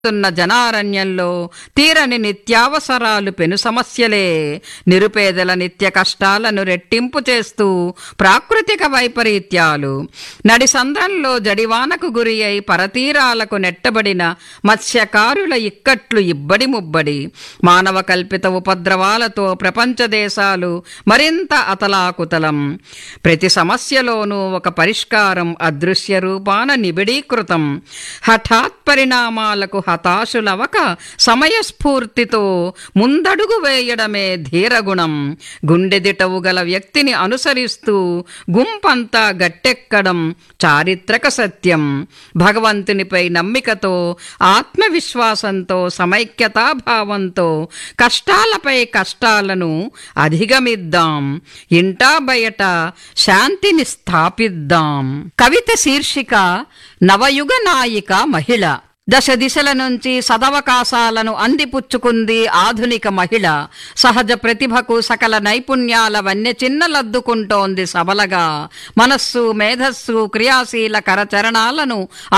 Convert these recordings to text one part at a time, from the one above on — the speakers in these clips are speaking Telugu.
తున్న జనారణ్యంలో తీరని నిత్యావసరాలు పెను సమస్యలే నిరుపేదల నిత్య కష్టాలను రెట్టింపు చేస్తూ ప్రాకృతిక వైపరీత్యాలు నడి సంద్రంలో జడివానకు గురి అయి పరతీరాలకు నెట్టబడిన మత్స్యకారుల ఇక్కట్లు ఇబ్బడి ముబ్బడి మానవ కల్పిత ఉపద్రవాలతో ప్రపంచ దేశాలు మరింత అతలాకుతలం ప్రతి సమస్యలోనూ ఒక పరిష్కారం అదృశ్య రూపాన నిబిడీకృతం హఠాత్ పరిణామాలకు హతాశులవక సమయస్ఫూర్తితో ముందడుగు వేయడమే ధీరగుణం గుండెదిటవు గల వ్యక్తిని అనుసరిస్తూ గుంపంతా గట్టెక్కడం చారిత్రక సత్యం భగవంతునిపై నమ్మికతో ఆత్మవిశ్వాసంతో సమైక్యతాభావంతో కష్టాలపై కష్టాలను అధిగమిద్దాం ఇంటా బయట శాంతిని స్థాపిద్దాం కవిత శీర్షిక నవయుగ నాయిక మహిళ దశ దిశల నుంచి సదవకాశాలను అందిపుచ్చుకుంది ఆధునిక మహిళ సహజ ప్రతిభకు సకల నైపుణ్యాల వన్య చిన్నలద్దుకుంటోంది సబలగా మనస్సు మేధస్సు క్రియాశీల కరచరణాలను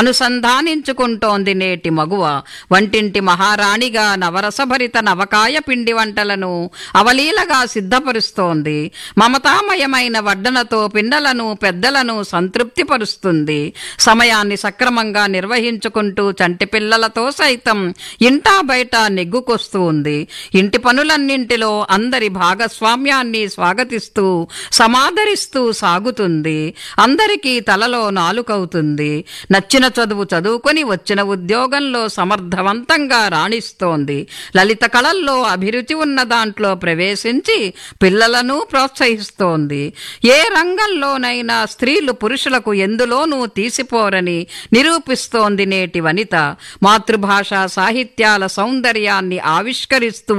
అనుసంధానించుకుంటోంది నేటి మగువ వంటింటి మహారాణిగా నవరసభరిత నవకాయ పిండి వంటలను అవలీలగా సిద్ధపరుస్తోంది మమతామయమైన వడ్డనతో పిన్నలను పెద్దలను సంతృప్తిపరుస్తుంది సమయాన్ని సక్రమంగా నిర్వహించుకుంటూ చంటి పిల్లలతో సైతం ఇంటా బయట నెగ్గుకొస్తూ ఉంది ఇంటి పనులన్నింటిలో అందరి భాగస్వామ్యాన్ని స్వాగతిస్తూ సమాదరిస్తూ సాగుతుంది అందరికీ తలలో నాలుకవుతుంది నచ్చిన చదువు చదువుకొని వచ్చిన ఉద్యోగంలో సమర్థవంతంగా రాణిస్తోంది లలిత కళల్లో అభిరుచి ఉన్న దాంట్లో ప్రవేశించి పిల్లలను ప్రోత్సహిస్తోంది ఏ రంగంలోనైనా స్త్రీలు పురుషులకు ఎందులోనూ తీసిపోరని నిరూపిస్తోంది నేటి వనిత మాతృభాష సాహిత్యాల సౌందర్యాన్ని ఆవిష్కరిస్తూ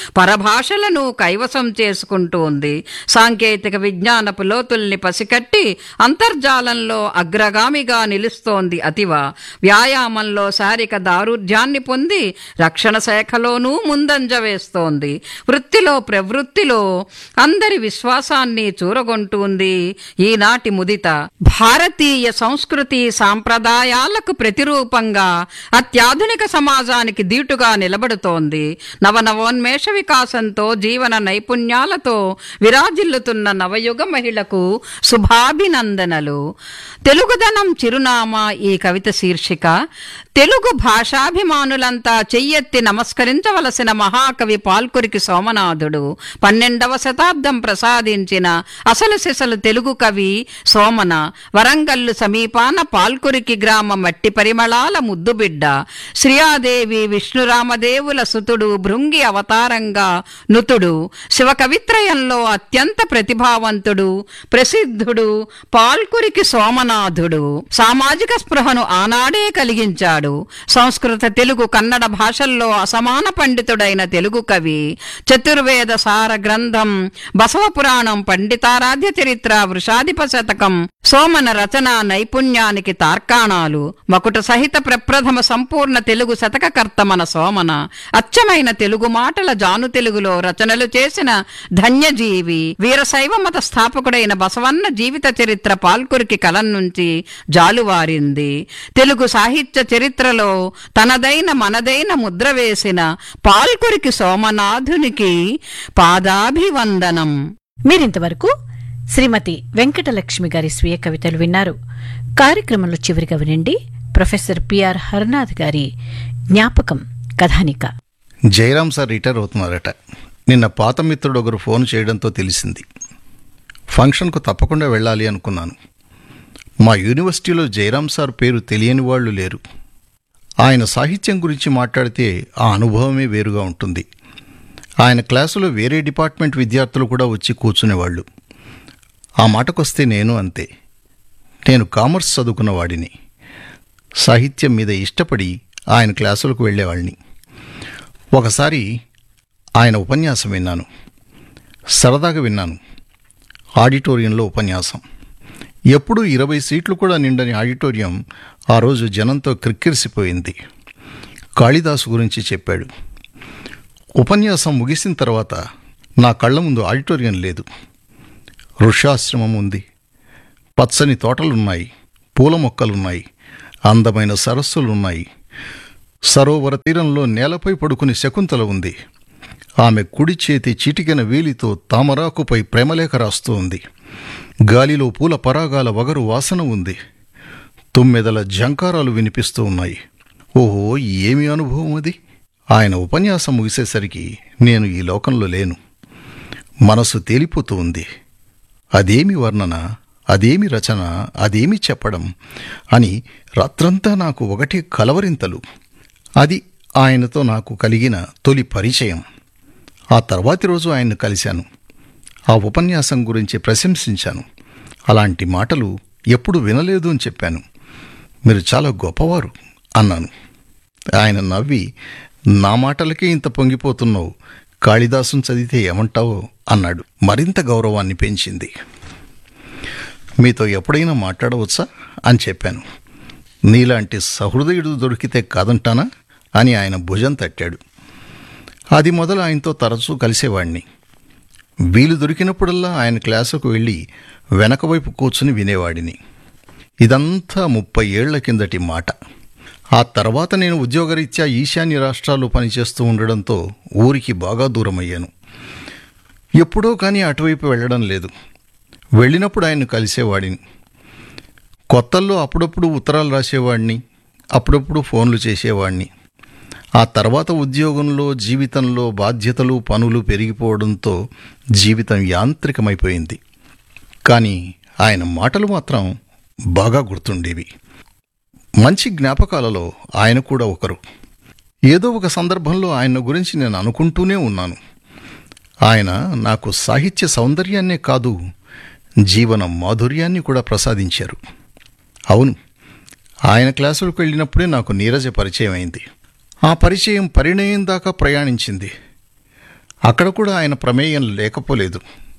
పరభాషలను కైవసం చేసుకుంటోంది సాంకేతిక విజ్ఞానపు లోతుల్ని పసికట్టి అంతర్జాలంలో అగ్రగామిగా నిలుస్తోంది అతివ వ్యాయామంలో శారీరక దారుఢ్యాన్ని పొంది రక్షణ శాఖలోనూ ముందంజ వేస్తోంది వృత్తిలో ప్రవృత్తిలో అందరి విశ్వాసాన్ని చూరగొంటుంది ఈనాటి ముదిత భారతీయ సంస్కృతి సాంప్రదాయాలకు ప్రతిరూపంగా అత్యాధునిక సమాజానికి దీటుగా నిలబడుతోంది నవనవోన్మేష వికాసంతో జీవన నైపుణ్యాలతో విరాజిల్లుతున్న నవయుగ మహిళకు శుభాభినందనలు తెలుగుదనం చిరునామా ఈ కవిత శీర్షిక తెలుగు భాషాభిమానులంతా చెయ్యెత్తి నమస్కరించవలసిన మహాకవి పాల్కురికి సోమనాథుడు పన్నెండవ శతాబ్దం ప్రసాదించిన అసలు సిసలు తెలుగు కవి సోమన వరంగల్లు సమీపాన పాల్కురికి గ్రామ మట్టి పరిమళాల ముద్దుబిడ్డ శ్రీయాదేవి విష్ణురామదేవుల సుతుడు భృంగి అవతారంగా నుతుడు శివకవిత్రయంలో అత్యంత ప్రతిభావంతుడు ప్రసిద్ధుడు పాల్కురికి సోమనాథుడు సామాజిక స్పృహను ఆనాడే కలిగించాడు సంస్కృత తెలుగు కన్నడ భాషల్లో అసమాన పండితుడైన తెలుగు కవి చతుర్వేద సార గ్రంథం బసవ పురాణం పండితారాధ్య చరిత్ర వృషాధిప శతకం సోమన రచన నైపుణ్యానికి తార్కాణాలు మకుట సహిత ప్రప్రథమ సంపూర్ణ తెలుగు శతకకర్త మన సోమన అచ్చమైన తెలుగు మాటల జాను తెలుగులో రచనలు చేసిన ధన్యజీవి వీరశైవ మత స్థాపకుడైన బసవన్న జీవిత చరిత్ర పాల్కురికి కలం నుంచి జాలువారింది తెలుగు సాహిత్య చరిత్రలో తనదైన మనదైన ముద్ర వేసిన పాల్కురికి సోమనాథునికి పాదాభివందనం మీరింతవరకు శ్రీమతి వెంకటలక్ష్మి గారి స్వీయ కవితలు విన్నారు కార్యక్రమంలో చివరిగా వినండి ప్రొఫెసర్ పిఆర్ హర్నాథ్ గారి జ్ఞాపకం కథానిక జయరాం సార్ రిటైర్ అవుతున్నారట నిన్న పాత మిత్రుడు ఒకరు ఫోన్ చేయడంతో తెలిసింది ఫంక్షన్కు తప్పకుండా వెళ్ళాలి అనుకున్నాను మా యూనివర్సిటీలో జయరాం సార్ పేరు తెలియని వాళ్ళు లేరు ఆయన సాహిత్యం గురించి మాట్లాడితే ఆ అనుభవమే వేరుగా ఉంటుంది ఆయన క్లాసులో వేరే డిపార్ట్మెంట్ విద్యార్థులు కూడా వచ్చి కూర్చునేవాళ్ళు ఆ మాటకొస్తే నేను అంతే నేను కామర్స్ చదువుకున్న వాడిని సాహిత్యం మీద ఇష్టపడి ఆయన క్లాసులకు వెళ్ళేవాళ్ళని ఒకసారి ఆయన ఉపన్యాసం విన్నాను సరదాగా విన్నాను ఆడిటోరియంలో ఉపన్యాసం ఎప్పుడూ ఇరవై సీట్లు కూడా నిండని ఆడిటోరియం ఆ రోజు జనంతో క్రిక్కిరిసిపోయింది కాళిదాసు గురించి చెప్పాడు ఉపన్యాసం ముగిసిన తర్వాత నా కళ్ళ ముందు ఆడిటోరియం లేదు ఋషాశ్రమం ఉంది పచ్చని తోటలున్నాయి పూల మొక్కలున్నాయి అందమైన సరస్సులున్నాయి సరోవర తీరంలో నేలపై పడుకుని శకుంతల ఉంది ఆమె కుడి చేతి చిటికెన వేలితో తామరాకుపై ప్రేమలేఖ రాస్తూ ఉంది గాలిలో పూల పరాగాల వగరు వాసన ఉంది తుమ్మెదల జంకారాలు వినిపిస్తూ ఉన్నాయి ఓహో ఏమి అనుభవం అది ఆయన ఉపన్యాసం ముగిసేసరికి నేను ఈ లోకంలో లేను మనసు తేలిపోతూ ఉంది అదేమి వర్ణన అదేమి రచన అదేమి చెప్పడం అని రాత్రంతా నాకు ఒకటే కలవరింతలు అది ఆయనతో నాకు కలిగిన తొలి పరిచయం ఆ తర్వాతి రోజు ఆయన్ను కలిశాను ఆ ఉపన్యాసం గురించి ప్రశంసించాను అలాంటి మాటలు ఎప్పుడు వినలేదు అని చెప్పాను మీరు చాలా గొప్పవారు అన్నాను ఆయన నవ్వి నా మాటలకే ఇంత పొంగిపోతున్నావు కాళిదాసును చదివితే ఏమంటావో అన్నాడు మరింత గౌరవాన్ని పెంచింది మీతో ఎప్పుడైనా మాట్లాడవచ్చా అని చెప్పాను నీలాంటి సహృదయుడు దొరికితే కాదంటానా అని ఆయన భుజం తట్టాడు అది మొదలు ఆయనతో తరచూ కలిసేవాణ్ణి వీలు దొరికినప్పుడల్లా ఆయన క్లాసుకు వెళ్ళి వెనక వైపు కూర్చుని వినేవాడిని ఇదంతా ముప్పై ఏళ్ల కిందటి మాట ఆ తర్వాత నేను ఉద్యోగరీత్యా ఈశాన్య రాష్ట్రాల్లో పనిచేస్తూ ఉండడంతో ఊరికి బాగా దూరమయ్యాను ఎప్పుడో కానీ అటువైపు వెళ్ళడం లేదు వెళ్ళినప్పుడు ఆయన్ను కలిసేవాడిని కొత్తల్లో అప్పుడప్పుడు ఉత్తరాలు రాసేవాడిని అప్పుడప్పుడు ఫోన్లు చేసేవాడిని ఆ తర్వాత ఉద్యోగంలో జీవితంలో బాధ్యతలు పనులు పెరిగిపోవడంతో జీవితం యాంత్రికమైపోయింది కానీ ఆయన మాటలు మాత్రం బాగా గుర్తుండేవి మంచి జ్ఞాపకాలలో ఆయన కూడా ఒకరు ఏదో ఒక సందర్భంలో ఆయన గురించి నేను అనుకుంటూనే ఉన్నాను ఆయన నాకు సాహిత్య సౌందర్యాన్నే కాదు జీవన మాధుర్యాన్ని కూడా ప్రసాదించారు అవును ఆయన క్లాసులకు వెళ్ళినప్పుడే నాకు నీరజ పరిచయం అయింది ఆ పరిచయం పరిణయం దాకా ప్రయాణించింది అక్కడ కూడా ఆయన ప్రమేయం లేకపోలేదు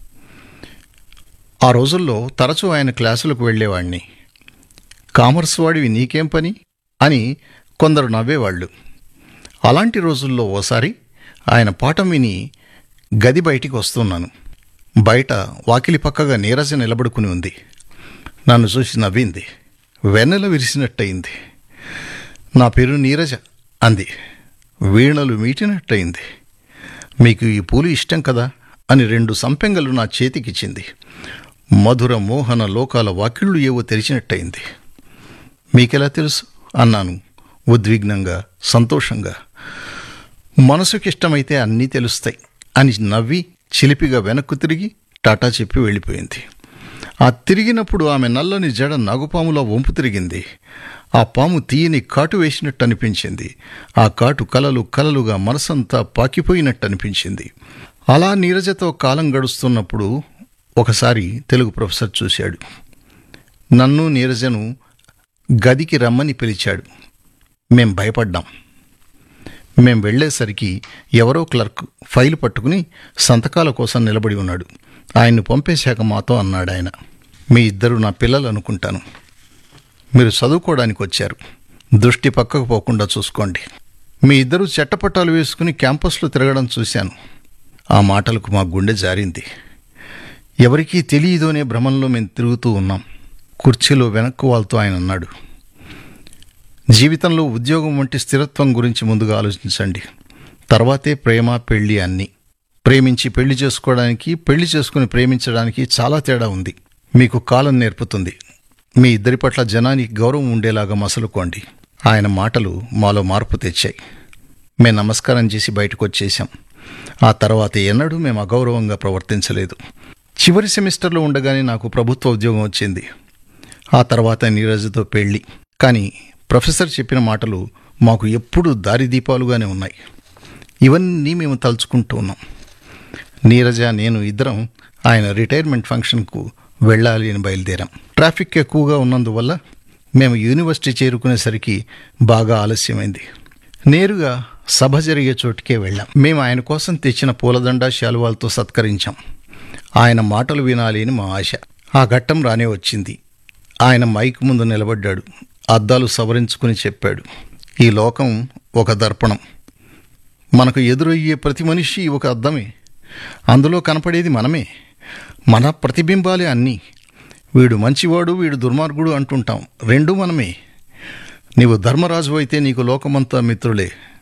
ఆ రోజుల్లో తరచూ ఆయన క్లాసులకు వెళ్ళేవాణ్ణి కామర్స్ వాడివి నీకేం పని అని కొందరు నవ్వేవాళ్ళు అలాంటి రోజుల్లో ఓసారి ఆయన పాఠం విని గది బయటికి వస్తున్నాను బయట వాకిలి పక్కగా నీరజ నిలబడుకుని ఉంది నన్ను చూసి నవ్వింది వెన్నెల విరిసినట్టయింది నా పేరు నీరజ అంది వీణలు మీటినట్టయింది మీకు ఈ పూలు ఇష్టం కదా అని రెండు సంపెంగలు నా చేతికిచ్చింది మధుర మోహన లోకాల వాకిళ్ళు ఏవో తెరిచినట్టయింది మీకెలా తెలుసు అన్నాను ఉద్విగ్నంగా సంతోషంగా మనసుకిష్టమైతే అన్నీ తెలుస్తాయి అని నవ్వి చిలిపిగా వెనక్కు తిరిగి టాటా చెప్పి వెళ్ళిపోయింది ఆ తిరిగినప్పుడు ఆమె నల్లని జడ నాగుపాములా వంపు తిరిగింది ఆ పాము తీయని కాటు వేసినట్టు అనిపించింది ఆ కాటు కలలు కలలుగా మనసంతా పాకిపోయినట్టు అనిపించింది అలా నీరజతో కాలం గడుస్తున్నప్పుడు ఒకసారి తెలుగు ప్రొఫెసర్ చూశాడు నన్ను నీరజను గదికి రమ్మని పిలిచాడు మేం భయపడ్డాం మేం వెళ్ళేసరికి ఎవరో క్లర్క్ ఫైల్ పట్టుకుని సంతకాల కోసం నిలబడి ఉన్నాడు ఆయన్ను పంపేశాక మాతో అన్నాడు ఆయన మీ ఇద్దరు నా పిల్లలు అనుకుంటాను మీరు చదువుకోవడానికి వచ్చారు దృష్టి పక్కకు పోకుండా చూసుకోండి మీ ఇద్దరు చెట్టపట్టాలు వేసుకుని క్యాంపస్లో తిరగడం చూశాను ఆ మాటలకు మా గుండె జారింది ఎవరికీ తెలియదు అనే భ్రమంలో మేము తిరుగుతూ ఉన్నాం కుర్చీలో వెనక్కు వాళ్ళతో ఆయన అన్నాడు జీవితంలో ఉద్యోగం వంటి స్థిరత్వం గురించి ముందుగా ఆలోచించండి తర్వాతే ప్రేమ పెళ్లి అన్నీ ప్రేమించి పెళ్లి చేసుకోవడానికి పెళ్లి చేసుకుని ప్రేమించడానికి చాలా తేడా ఉంది మీకు కాలం నేర్పుతుంది మీ ఇద్దరి పట్ల జనానికి గౌరవం ఉండేలాగా మసలుకోండి ఆయన మాటలు మాలో మార్పు తెచ్చాయి మేము నమస్కారం చేసి బయటకు వచ్చేసాం ఆ తర్వాత ఎన్నడూ మేము అగౌరవంగా ప్రవర్తించలేదు చివరి సెమిస్టర్లో ఉండగానే నాకు ప్రభుత్వ ఉద్యోగం వచ్చింది ఆ తర్వాత నీరజతో పెళ్ళి కానీ ప్రొఫెసర్ చెప్పిన మాటలు మాకు ఎప్పుడూ దారిదీపాలుగానే ఉన్నాయి ఇవన్నీ మేము తలుచుకుంటూ ఉన్నాం నీరజ నేను ఇద్దరం ఆయన రిటైర్మెంట్ ఫంక్షన్కు వెళ్ళాలి అని బయలుదేరాం ట్రాఫిక్ ఎక్కువగా ఉన్నందువల్ల మేము యూనివర్సిటీ చేరుకునేసరికి బాగా ఆలస్యమైంది నేరుగా సభ జరిగే చోటుకే వెళ్ళాం మేము ఆయన కోసం తెచ్చిన పూలదండ శాలువాలతో సత్కరించాం ఆయన మాటలు వినాలి అని మా ఆశ ఆ ఘట్టం రానే వచ్చింది ఆయన మైక్ ముందు నిలబడ్డాడు అద్దాలు సవరించుకుని చెప్పాడు ఈ లోకం ఒక దర్పణం మనకు ఎదురయ్యే ప్రతి మనిషి ఒక అద్దమే అందులో కనపడేది మనమే మన ప్రతిబింబాలే అన్నీ వీడు మంచివాడు వీడు దుర్మార్గుడు అంటుంటాం రెండూ మనమే నీవు ధర్మరాజు అయితే నీకు లోకమంతా మిత్రులే